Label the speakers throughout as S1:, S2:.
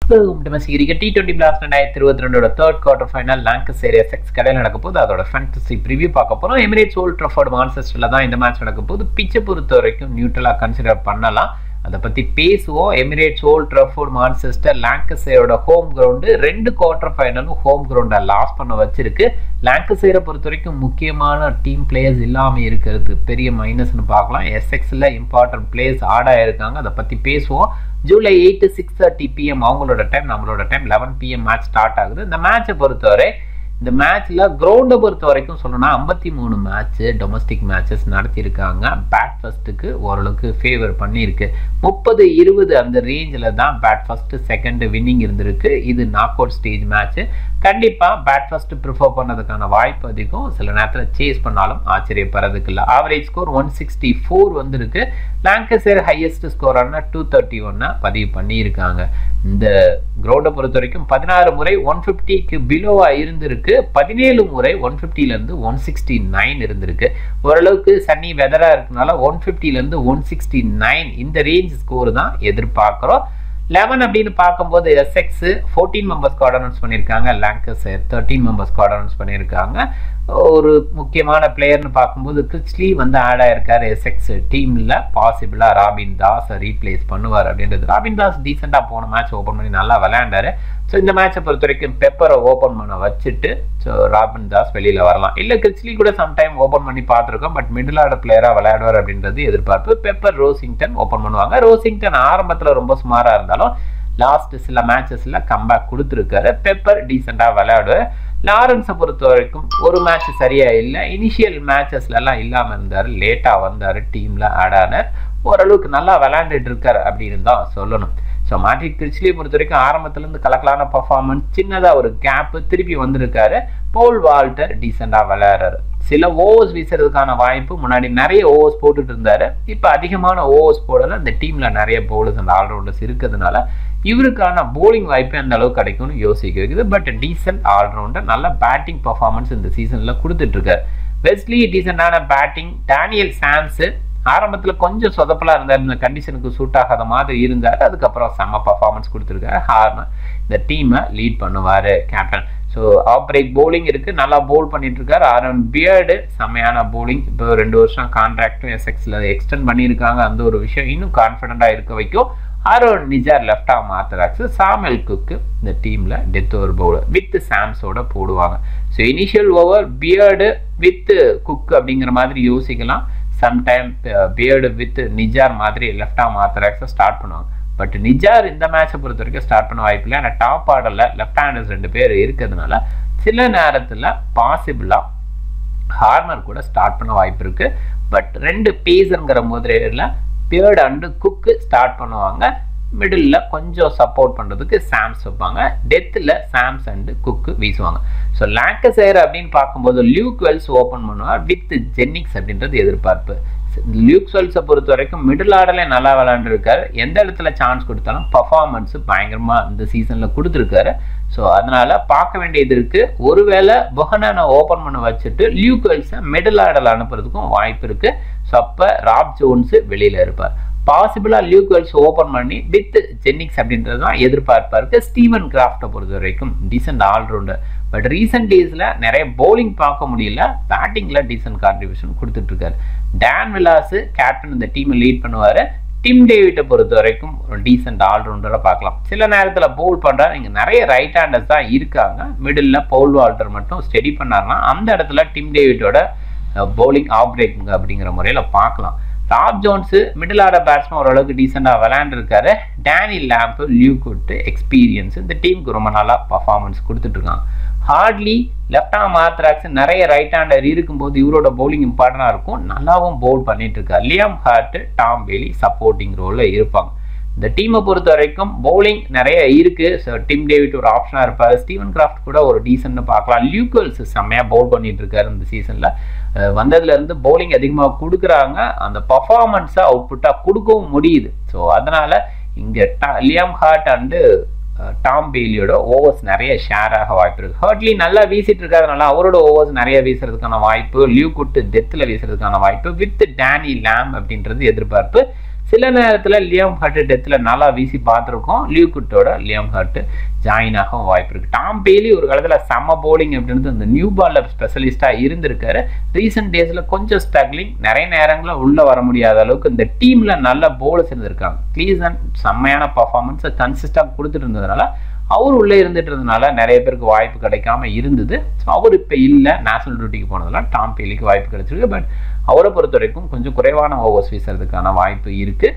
S1: domestic cricket T twenty blast ரெண்டாயிரத்தி இருபத்தி ரெண்டோட தேர்ட் குவார்டர் ஃபைனல் லாங்கசேரியா செக்ஸ் கடையில் நடக்க போது அதோட ஃபேண்டசி ப்ரிவியூ பார்க்க போகிறோம் எமிரேட்ஸ் ஓல்ட் ட்ரஃபோர்ட் மான்செஸ்டரில் தான் இந்த மேட்ச் நடக்க போது பிச்சை பொறுத்த வரைக்கும் நியூட்ரலாக கன்சிடர் பண்ணலாம் அதை பற்றி பேசுவோம் எமிரேட்ஸ் ஓல்ட் ட்ரஃபோர்ட் மான்செஸ்டர் லாங்கசேரோட ஹோம் கிரவுண்டு ரெண்டு குவார்டர் ஃபைனலும் ஹோம் கிரவுண்டை லாஸ் பண்ண வச்சிருக்கு லாங்கசேரை பொறுத்த வரைக்கும் முக்கியமான டீம் பிளேயர்ஸ் இல்லாமல் இருக்கிறது பெரிய மைனஸ்னு பார்க்கலாம் எஸ்எக்ஸில் இம்பார்ட்டன்ட் பிளேயர்ஸ் ஆடாக இருக்காங்க அதை பற்றி பேசுவோம் July eight six thirty PM அவங்களோட டைம் நம்மளோட time eleven PM match start ஆகுது இந்த மேட்சை பொறுத்தவரை இந்த மேட்ச்ல கிரவுண்டை பொறுத்த வரைக்கும் சொல்லணும்னா ஐம்பத்தி மூணு மேட்ச் டொமஸ்டிக் மேட்சஸ் நடத்தியிருக்காங்க பேட் ஃபர்ஸ்ட்டுக்கு ஓரளவுக்கு ஃபேவர் பண்ணியிருக்கு முப்பது இருபது அந்த ரேஞ்சில் தான் பேட் ஃபர்ஸ்ட் செகண்ட் வின்னிங் இருந்திருக்கு இது நாக் அவுட் ஸ்டேஜ் மேட்ச் கண்டிப்பாக பேட் ஃபர்ஸ்ட் ப்ரிஃபர் பண்ணதுக்கான வாய்ப்பு அதிகம் சில நேரத்தில் சேஸ் பண்ணாலும் ஆச்சரியப்படுறதுக்கு இல்லை average score one sixty four வந்திருக்கு லாங்கசேர் ஹையஸ்ட் ஸ்கோரான டூ தேர்ட்டி ஒன்னா பதிவு பண்ணியிருக்காங்க இந்த கிரவுண்டை பொறுத்த வரைக்கும் பதினாறு முறை ஒன் ஃபிஃப்டிக்கு பிலோவா இருந்திருக்கு பதினேழு முறை ஒன் ஃபிஃப்டிலேருந்து ஒன் சிக்ஸ்டி நைன் இருந்திருக்கு ஓரளவுக்கு சன்னி வெதரா இருக்கனால ஒன் ஃபிஃப்டிலேருந்து ஒன் சிக்ஸ்டி நைன் இந்த ரேஞ்ச் ஸ்கோர் தான் எதிர்பார்க்குறோம் லெவன் அப்படின்னு பார்க்கும்போது Essex fourteen members squad announce பண்ணியிருக்காங்க Lancs thirteen members squad announce பண்ணியிருக்காங்க ஒரு முக்கியமான பிளேயர்னு பார்க்கும்போது கிறிஸ்லி வந்து ஆட் ஆயிருக்காரு எஸ்எக்ஸ் டீமில் பாசிபிளாக ராபின் தாஸ் ரீப்ளேஸ் பண்ணுவார் அப்படின்றது ராபின் தாஸ் டீசெண்டாக போன மேட்ச் ஓப்பன் பண்ணி நல்லா விளையாண்டாரு ஸோ இந்த மேட்சை பொறுத்த வரைக்கும் பெப்பரை ஓப்பன் பண்ண வச்சுட்டு ஸோ ராபின் தாஸ் வெளியில் வரலாம் இல்லை கிறிஸ்லி கூட சம்டைம் ஓப்பன் பண்ணி பார்த்துருக்கோம் பட் மிடில் ஆர்டர் பிளேயராக விளையாடுவார் அப்படின்றது எதிர்பார்ப்பு பெப்பர் ரோசிங்டன் ஓப்பன் பண்ணுவாங்க ரோசிங்டன் ஆரம்பத்தில் ரொம்ப சுமாராக இருந்தாலும் லாஸ்ட் சில மேட்சஸில் கம்பேக் கொடுத்துருக்காரு பெப்பர் டீசெண்டாக விளையாடுவார் லாரன்ஸை பொறுத்த வரைக்கும் ஒரு மேட்ச் சரியா இல்லை இனிஷியல் மேட்சஸ்லலாம் இல்லாமல் இருந்தார் லேட்டாக வந்தார் டீமில் ஆட் ஆனார் ஓரளவுக்கு நல்லா விளையாண்டுட்டு இருக்காரு அப்படின்னு தான் சொல்லணும் ஸோ மாட்ரிக் கிரிச்லியை பொறுத்த வரைக்கும் ஆரம்பத்துலேருந்து கலக்கலான பர்ஃபார்மன்ஸ் சின்னதாக ஒரு கேப்பு திருப்பி வந்திருக்காரு போல் வால்டர் டீசெண்டாக விளையாடுறாரு சில ஓவர்ஸ் வீசுறதுக்கான வாய்ப்பு முன்னாடி நிறைய ஓவர்ஸ் போட்டுட்டு இருந்தாரு இப்போ அதிகமான ஓவர்ஸ் போடல இந்த டீமில் நிறைய போலர்ஸ் அந்த ஆல்ரவுண்டர்ஸ் இருக்கிறதுனால இவருக்கான போலிங் வாய்ப்பு அந்த அளவுக்கு கிடைக்கும்னு யோசிக்க வைக்குது பட் டீசென்ட் ஆல்ரவுண்டர் நல்ல பேட்டிங் பர்ஃபார்மன்ஸ் இந்த சீசனில் கொடுத்துட்டு இருக்காரு வெஸ்ட்லி டீசெண்டான பேட்டிங் டேனியல் சாம்ஸு ஆரம்பத்தில் கொஞ்சம் சொதப்பலாக இருந்தார் இந்த கண்டிஷனுக்கு சூட் ஆகாத மாதிரி இருந்தார் அதுக்கப்புறம் செம்ம பர்ஃபார்மன்ஸ் கொடுத்துருக்காரு ஹார்னர் இந்த டீமை லீட் பண்ணுவார் captain so off break bowling இருக்குது நல்லா போல் பண்ணிட்டு இருக்காரு ஆரன் பியர்டு செம்மையான போலிங் இப்போ ரெண்டு வருஷம் கான்ட்ராக்டும் எஸ்எக்ஸில் எக்ஸ்டெண்ட் பண்ணியிருக்காங்க அந்த ஒரு விஷயம் இன்னும் கான்ஃபிடென்ட்டாக இருக்க வைக்கும் Aaron Nijjar left arm orthodox சாமெல் குக்கு இந்த டீமில் டெத் ஓவர் பவுலர் வித் சாம்ஸோட போடுவாங்க so initial over Beard with Cook அப்படிங்கிற மாதிரி யோசிக்கலாம் சம்டைம் பியர்டு வித் நிஜார் மாதிரி லெஃப்ட் ஆம் ஆர்த்தடாக்ஸை ஸ்டார்ட் பண்ணுவாங்க பட் நிஜார் இந்த மேட்சை பொறுத்த வரைக்கும் ஸ்டார்ட் பண்ண வாய்ப்பு இல்லை ஆனால் டாப் ஆர்டரில் லெஃப்ட் ஹேண்டர்ஸ் ரெண்டு பேர் இருக்கிறதுனால சில நேரத்தில் பாசிபிளாக ஹார்னர் கூட ஸ்டார்ட் பண்ண வாய்ப்பு இருக்குது பட் ரெண்டு பேஸருங்கிற முதலில் பியர்ட் அண்டு குக்கு ஸ்டார்ட் பண்ணுவாங்க மிடில் கொஞ்சம் சப்போர்ட் பண்ணுறதுக்கு சாம்ஸ் வைப்பாங்க டெத்தில் சாம்ஸ் அண்டு குக்கு வீசுவாங்க ஸோ லேங்கசேர் அப்படின்னு பார்க்கும்போது லியூக் வெல்ஸ் ஓப்பன் பண்ணுவார் வித் ஜென்னிக்ஸ் அப்படின்றது எதிர்பார்ப்பு லியூக் வெல்ஸை பொறுத்த வரைக்கும் மிடில் ஆர்டர்லேயே நல்லா விளாண்டுருக்காரு எந்த இடத்துல சான்ஸ் கொடுத்தாலும் பர்ஃபார்மன்ஸ் பயங்கரமாக இந்த சீசனில் கொடுத்துருக்காரு ஸோ அதனால பார்க்க வேண்டியது இருக்கு ஒருவேளை பொஹனானை ஓப்பன் பண்ண வச்சுட்டு லியூக் வெல்ஸை மிடில் ஆர்டரில் அனுப்புறதுக்கும் வாய்ப்பு இருக்கு ஸோ அப்போ ராப் ஜோன்ஸ் வெளியில் இருப்பார் பாசிபிளாக லியூக் வெல்ஸ் ஓப்பன் பண்ணி வித் ஜென்னிக்ஸ் அப்படின்றது தான் எதிர்பார்ப்பா இருக்கு ஸ்டீவன் கிராஃப்டை பொறுத்த வரைக்கும் டீசென்ட் ஆல்ரவுண்டர் பட் ரீசெண்ட் டேஸில் நிறைய பவுலிங் பார்க்க முடியல பேட்டிங்கில் டீசென்ட் கான்ட்ரிபியூஷன் கொடுத்துட்டு இருக்காரு டேன் விலாஸ் கேப்டன் இந்த டீமை லீட் பண்ணுவார் டிம் டேவிட்டை பொறுத்த வரைக்கும் ஒரு டீசென்ட் ஆல்ரவுண்டரை பார்க்கலாம் சில நேரத்தில் பவுல் பண்ணுறாரு இங்கே நிறைய ரைட் ஹேண்டர்ஸ் தான் இருக்காங்க மிடில் பவுல் வால்டர் மட்டும் ஸ்டெடி பண்ணாருன்னா அந்த இடத்துல டிம் டேவிட்டோட பவுலிங் ஆஃப் பிரேக்கிங் அப்படிங்கிற முறையில் பார்க்கலாம் Rob Jones middle order batsman ஓரளவுக்கு டீசெண்டாக விளையாண்டுருக்காரு Danny Lamb Luke Wood experience இந்த டீமுக்கு ரொம்ப நல்லா பர்ஃபார்மன்ஸ் கொடுத்துட்ருக்காங்க ஹார்ட்லி லெஃப்ட் ஆம் ஆர்த்ராக்ஸ் நிறைய ரைட் ஹேண்டர் இருக்கும்போது இவரோட பவுலிங் இம்பார்ட்டண்டாக இருக்கும் நல்லாவும் பவுல் பண்ணிட்டு இருக்காரு Liam Hurt Tom Bailey supporting ரோலில் இருப்பாங்க இந்த டீமை பொறுத்த வரைக்கும் பவுலிங் நிறைய இருக்கு ஸோ டிம் டேவிட் ஒரு ஆப்ஷனாக இருப்பார் ஸ்டீவன் கிராஃப்ட் கூட ஒரு டீசென்ட்னு பார்க்கலாம் லியூக்கல்ஸ் செம்மையாக பவுல் பண்ணிட்டு இருக்காரு இந்த சீசனில் வந்ததுலேருந்து பவுலிங் அதிகமாக கொடுக்குறாங்க அந்த பர்ஃபார்மன்ஸை அவுட்புட்டாக கொடுக்கவும் முடியுது ஸோ அதனால இங்கே லியாம் ஹார்ட் அண்டு டாம் பேலியோட ஓவர்ஸ் நிறைய ஷேர் ஆக வாய்ப்பு இருக்கு ஹர்ட்லி நல்லா வீசிட்டு இருக்காதனால அவரோட ஓவர்ஸ் நிறைய வீசுறதுக்கான வாய்ப்பு லியூ குட்டு டெத்தில் வீசுறதுக்கான வாய்ப்பு வித் டேனி லேம் அப்படின்றது எதிர்பார்ப்பு சில நேரத்தில் லியம் ஹர்ட் டெத்தில் நல்லா வீசி பார்த்துருக்கோம் லியூகுட்டோட லியம் ஹர்ட் ஜாயின் ஆக வாய்ப்பு இருக்குது டாம் பேலி ஒரு காலத்தில் செம்ம போலிங் அப்படின்றது அந்த நியூ பாலில் ஸ்பெஷலிஸ்ட்டாக இருந்திருக்காரு ரீசெண்ட் டேஸில் கொஞ்சம் ஸ்ட்ரகிளிங் நிறைய நேரங்களில் உள்ளே வர முடியாத அளவுக்கு இந்த டீமில் நல்ல போலர்ஸ் இருந்திருக்காங்க க்ளீசன் செம்மையான பர்ஃபார்மன்ஸை கன்சிஸ்டாக கொடுத்துட்டு இருந்ததுனால அவர் உள்ளே இருந்துட்டு இருந்ததுனால நிறைய பேருக்கு வாய்ப்பு கிடைக்காம இருந்தது ஸோ அவர் இப்போ இல்லை நேஷனல் டியூட்டிக்கு போனதெல்லாம் டாம் பேலிக்கு வாய்ப்பு கிடைச்சிருக்கு பட் அவரை பொறுத்த வரைக்கும் கொஞ்சம் குறைவான ஓவர்ஸ் வீசுறதுக்கான வாய்ப்பு இருக்கு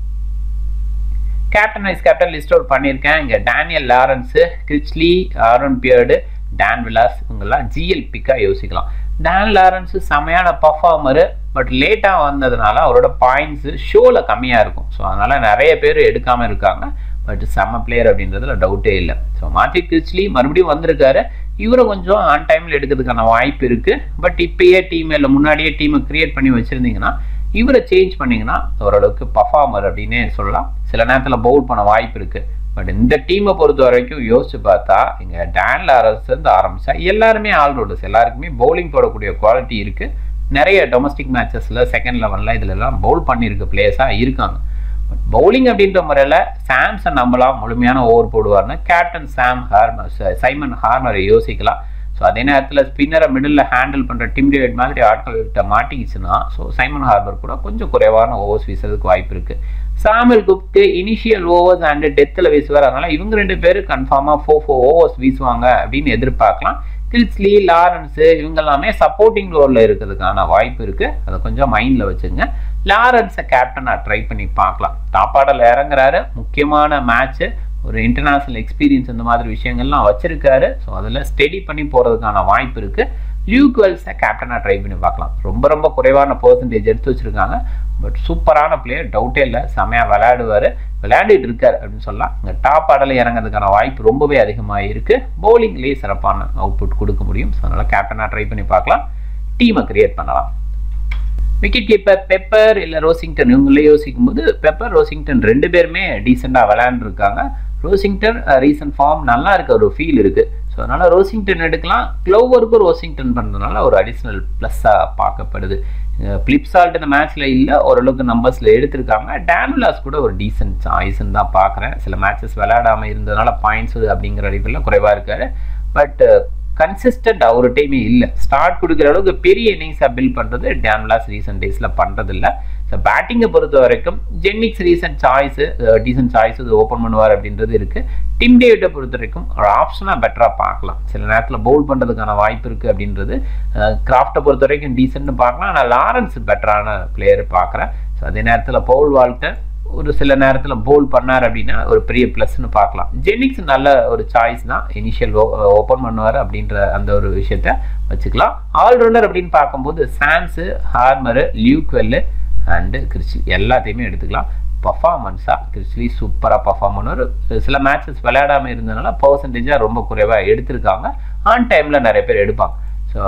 S1: captain vice captain list out பண்ணியிருக்கேன் இங்கே டேனியல் லாரன்ஸு Critchley Aaron Beard Dane Vilas இவங்கெல்லாம் ஜிஎல் பிக்காக யோசிக்கலாம் டான் லாரன்ஸ் செமையான பர்ஃபார்மரு பட் லேட்டாக வந்ததுனால அவரோட பாயிண்ட்ஸு ஷோவில் கம்மியாக இருக்கும் ஸோ அதனால் நிறைய பேர் எடுக்காமல் இருக்காங்க பட் செம்ம பிளேயர் அப்படின்றதுல டவுட்டே இல்லை ஸோ மாத்தி கிரிச்லி மறுபடியும் வந்திருக்காரு இவரை கொஞ்சம் ஆன் டைமில் எடுக்கிறதுக்கான வாய்ப்பு இருக்குது பட் இப்பயே டீம் இல்லை முன்னாடியே டீமை கிரியேட் பண்ணி வச்சுருந்தீங்கன்னா இவரை சேஞ்ச் பண்ணிங்கன்னா ஓரளவுக்கு பர்ஃபார்மர் அப்படின்னே சொல்லலாம் சில நேரத்தில் பவுல் பண்ண வாய்ப்பு இருக்குது பட் இந்த டீமை பொறுத்த வரைக்கும் யோசிச்சு பார்த்தா இங்கே டேன் லாரஸ் இருந்து ஆரம்பிச்சா எல்லாருமே ஆல்ரவுண்டர்ஸ் எல்லாருக்குமே பவுலிங் போடக்கூடிய குவாலிட்டி இருக்குது நிறைய டொமஸ்டிக் மேட்சஸில் செகண்ட் லெவனில் இதில் எல்லாம் பவுல் பண்ணியிருக்க பிளேயர்ஸாக இருக்காங்க பட் பவுலிங் அப்படின்ற முறையில் சாம்சை நம்பலாம் முழுமையான ஓவர் போடுவார்னு கேப்டன் சாம் ஹார்மர் சைமன் ஹார்மரை யோசிக்கலாம் ஸோ அதே நேரத்தில் ஸ்பின்னரை மிடில் ஹேண்டில் பண்ணுற டிம் டேவிட் மாதிரி ஆட்கள்கிட்ட மாட்டிக்கிச்சுன்னா ஸோ சைமன் ஹார்பர் கூட கொஞ்சம் குறைவான ஓவர்ஸ் வீசுறதுக்கு வாய்ப்பு இருக்குது சாமில் குப்க்கு இனிஷியல் ஓவர்ஸ் அண்டு டெத்தில் வீசுவார் அதனால் இவங்க ரெண்டு பேரும் கன்ஃபார்மாக ஃபோர் ஃபோர் ஓவர்ஸ் வீசுவாங்க அப்படின்னு எதிர்பார்க்கலாம் கில்ஸ்லி லாரன்ஸு இவங்க எல்லாமே சப்போர்ட்டிங் ரோலில் இருக்கிறதுக்கான வாய்ப்பு இருக்குது அதை கொஞ்சம் மைண்டில் வச்சுங்க லாரன்ஸை கேப்டனாக ட்ரை பண்ணி பார்க்கலாம் டாப்பாடல் இறங்குறாரு முக்கியமான மேட்ச்சு ஒரு இன்டர்நேஷ்னல் எக்ஸ்பீரியன்ஸ் இந்த மாதிரி விஷயங்கள்லாம் வச்சிருக்காரு ஸோ அதில் ஸ்டெடி பண்ணி போகிறதுக்கான வாய்ப்பு இருக்குது லியூக் வெல்ஸை கேப்டனாக ட்ரை பண்ணி பார்க்கலாம் ரொம்ப ரொம்ப குறைவான பர்சன்டேஜ் எடுத்து வச்சுருக்காங்க பட் சூப்பரான பிளேயர் டவுட்டே இல்லை செமையாக விளையாடுவார் விளையாடிட்டு இருக்கார் அப்படின்னு சொல்லலாம் இங்கே டாப் ஆடலில் இறங்கிறதுக்கான வாய்ப்பு ரொம்பவே அதிகமாக இருக்குது பவுலிங்லேயே சிறப்பான அவுட்புட் கொடுக்க முடியும் ஸோ அதனால் கேப்டனாக ட்ரை பண்ணி பார்க்கலாம் டீமை கிரியேட் பண்ணலாம் விக்கெட் கீப்பர் பெப்பர் இல்லை ரோசிங்டன் இவங்களே யோசிக்கும் போது பெப்பர் ரோசிங்டன் ரெண்டு பேருமே டீசெண்டாக விளையாண்டுருக்காங்க ரோசிங்டன் ரீசன்ட் ஃபார்ம் நல்லா இருக்க ஒரு ஃபீல் இருக்குது ஸோ அதனால் ரோசிங்டன் எடுக்கலாம் க்ளோவருக்கும் ரோசிங்டன் பண்ணுறதுனால ஒரு அடிஷ்னல் ப்ளஸ்ஸாக பார்க்கப்படுது பிளிப்சால்ட் இந்த மேட்ச்சில் இல்லை ஓரளவுக்கு நம்பர்ஸில் எடுத்திருக்காங்க டேனுலாஸ் கூட ஒரு டீசென்ட் சாய்ஸ்ன்னு தான் பார்க்குறேன் சில மேட்சஸ் விளையாடாமல் இருந்ததுனால பாயிண்ட்ஸ் அப்படிங்கிற அடிப்பில் குறைவாக இருக்காரு பட் கன்சிஸ்டன்ட் ஒரு டைமே இல்லை ஸ்டார்ட் கொடுக்குற அளவுக்கு பெரிய இன்னிங்ஸாக பில்ட் பண்ணுறது டேன்லாஸ் ரீசெண்ட் டேஸில் பண்ணுறதில்ல ஸோ பேட்டிங்கை பொறுத்த வரைக்கும் ஜென்னிக்ஸ் ரீசன்ட் சாய்ஸு டீசென்ட் சாய்ஸ் இது ஓப்பன் பண்ணுவார் அப்படின்றது இருக்குது டிம் டேவிட்டை பொறுத்த வரைக்கும் ஒரு ஆப்ஷனாக பெட்டராக பார்க்கலாம் சில நேரத்தில் பவுல் பண்ணுறதுக்கான வாய்ப்பு இருக்குது அப்படின்றது கிராஃப்டை பொறுத்த வரைக்கும் டீசென்ட்னு பார்க்கலாம் ஆனால் லாரன்ஸ் பெட்டரான பிளேயர் பார்க்குறேன் ஸோ அதே நேரத்தில் பவுல் வால்ட்டை ஒரு சில நேரத்தில் போல் பண்ணார் அப்படின்னா ஒரு பெரிய ப்ளஸ்ன்னு பார்க்கலாம் ஜெனிக்ஸ் நல்ல ஒரு சாய்ஸ் தான் இனிஷியல் ஓப்பன் பண்ணுவார் அப்படின்ற அந்த ஒரு விஷயத்த வச்சுக்கலாம் ஆல்ரவுண்டர் அப்படின்னு பார்க்கும்போது Sams Harmer Luke Wells and Christie எல்லாத்தையுமே எடுத்துக்கலாம் பர்ஃபார்மன்ஸாக கிறிஸ்லி சூப்பராக பர்ஃபார்ம் பண்ணுவார் சில மேட்சஸ் விளையாடாமல் இருந்ததுனால பர்சன்டேஜாக ரொம்ப குறைவாக எடுத்திருக்காங்க ஆன் டைமில் நிறைய பேர் எடுப்பாங்க ஸோ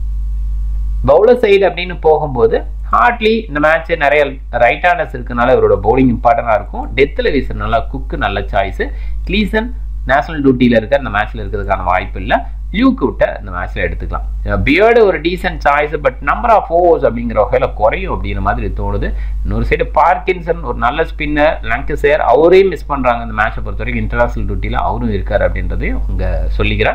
S1: பவுலர் சைடு அப்படின்னு போகும்போது ஹார்ட்லி இந்த மேட்ச் நிறைய ரைட் ஹேண்டர்ஸ் இருக்கனால இவரோட பவுலிங் இம்பார்ட்டண்டாக இருக்கும் டெத்தில் வீசுறதுனால குக்கு நல்ல சாய்ஸு கிளீசன் நேஷனல் டியூட்டியில் இருக்க இந்த மேட்ச்சில் இருக்கிறதுக்கான வாய்ப்பு இல்லை லியூக்கு விட்ட இந்த மேட்ச்சில் எடுத்துக்கலாம் பியர்டு ஒரு decent choice but number of overs அப்படிங்கிற வகையில் குறையும் அப்படிங்கிற மாதிரி தோணுது இன்னொரு சைடு பார்க்கின்சன் ஒரு நல்ல ஸ்பின்னர் லங்கசேர் அவரையும் மிஸ் பண்ணுறாங்க இந்த மேட்சை பொறுத்த வரைக்கும் இன்டர்நேஷனல் டியூட்டியில் அவரும் இருக்கார் அப்படின்றதையும் இங்கே சொல்லிக்கிறேன்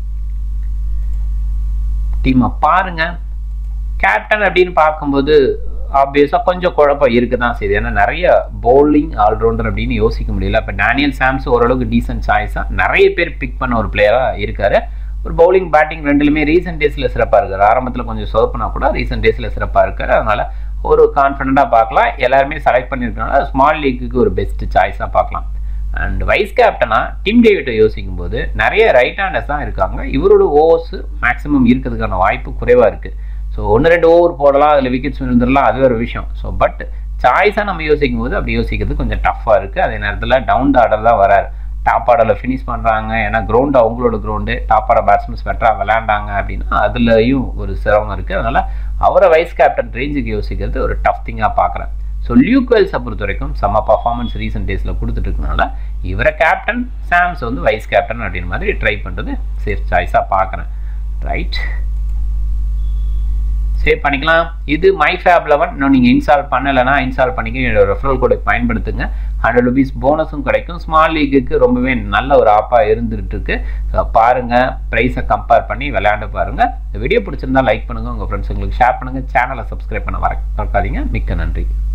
S1: டீமை பாருங்கள் கேப்டன் அப்படின்னு பார்க்கும்போது ஆப்வியஸாக கொஞ்சம் குழப்பம் இருக்க தான் செய்யுது ஏன்னா நிறைய பவுலிங் ஆல்ரவுண்டர் அப்படின்னு யோசிக்க முடியல இப்போ டேனியல் சாம்ஸ் ஓரளவுக்கு டீசென்ட் சாய்ஸாக நிறைய பேர் பிக் பண்ண ஒரு பிளேயராக இருக்காரு ஒரு பவுலிங் பேட்டிங் ரெண்டுலையுமே ரீசெண்ட் டேஸில் சிறப்பாக இருக்காரு ஆரம்பத்தில் கொஞ்சம் சொதப்பினா கூட ரீசெண்ட் டேஸில் சிறப்பாக இருக்காரு அதனால் ஒரு கான்ஃபிடண்ட்டாக பார்க்கலாம் எல்லாருமே செலக்ட் பண்ணியிருக்கனால ஸ்மால் லீக்குக்கு ஒரு பெஸ்ட் சாய்ஸாக பார்க்கலாம் அண்ட் வைஸ் கேப்டனா டிம் டேவிட்டை யோசிக்கும் போது நிறைய ரைட் ஹேண்டர்ஸ் தான் இருக்காங்க இவரோட ஓவர்ஸ் மேக்ஸிமம் இருக்கிறதுக்கான வாய்ப்பு குறைவாக இருக்குது ஸோ ஒன்று ரெண்டு ஓவர் போடலாம் அதில் விக்கெட்ஸ் விழுந்துடலாம் அது ஒரு விஷயம் ஸோ பட் சாய்ஸாக நம்ம யோசிக்கும் போது அப்படி யோசிக்கிறது கொஞ்சம் டஃப்பாக இருக்குது அதே நேரத்தில் டவுன் ஆர்டர் தான் வராரு டாப் ஆர்டரில் ஃபினிஷ் பண்ணுறாங்க ஏன்னா கிரவுண்டு அவங்களோட கிரவுண்டு டாப் ஆர்டர் பேட்ஸ்மேன்ஸ் பெட்டராக விளையாண்டாங்க அப்படின்னா அதுலேயும் ஒரு சிரமம் இருக்குது அதனால் அவரை வைஸ் கேப்டன் ரேஞ்சுக்கு யோசிக்கிறது ஒரு டஃப் திங்காக பார்க்குறேன் ஸோ லியூக்வெல்ஸை பொறுத்த வரைக்கும் செம்ம பர்ஃபார்மன்ஸ் ரீசெண்ட் டேஸில் கொடுத்துட்டு இருக்கனால இவரை கேப்டன் சாம்ஸ் வந்து வைஸ் கேப்டன் அப்படின்ற மாதிரி ட்ரை பண்ணுறது சேஃப் சாய்ஸாக பார்க்குறேன் ரைட் சேவ் பண்ணிக்கலாம் இது மை ஃபேப் லெவன் இன்னும் நீங்கள் இன்ஸ்டால் பண்ணலைன்னா இன்ஸ்டால் பண்ணிக்க என்னோட ரெஃபரல் கோடை பயன்படுத்துங்க ஹண்ட்ரட் ருபீஸ் போனஸும் கிடைக்கும் ஸ்மால் லீக்குக்கு ரொம்பவே நல்ல ஒரு ஆப்பாக இருந்துகிட்டு இருக்கு பாருங்கள் ப்ரைஸை கம்பேர் பண்ணி விளையாண்டு பாருங்கள் இந்த வீடியோ பிடிச்சிருந்தா லைக் பண்ணுங்கள் உங்கள் ஃப்ரெண்ட்ஸுங்களுக்கு ஷேர் பண்ணுங்கள் சேனலை சப்ஸ்கிரைப் பண்ண வர மறக்காதீங்க மிக்க நன்றி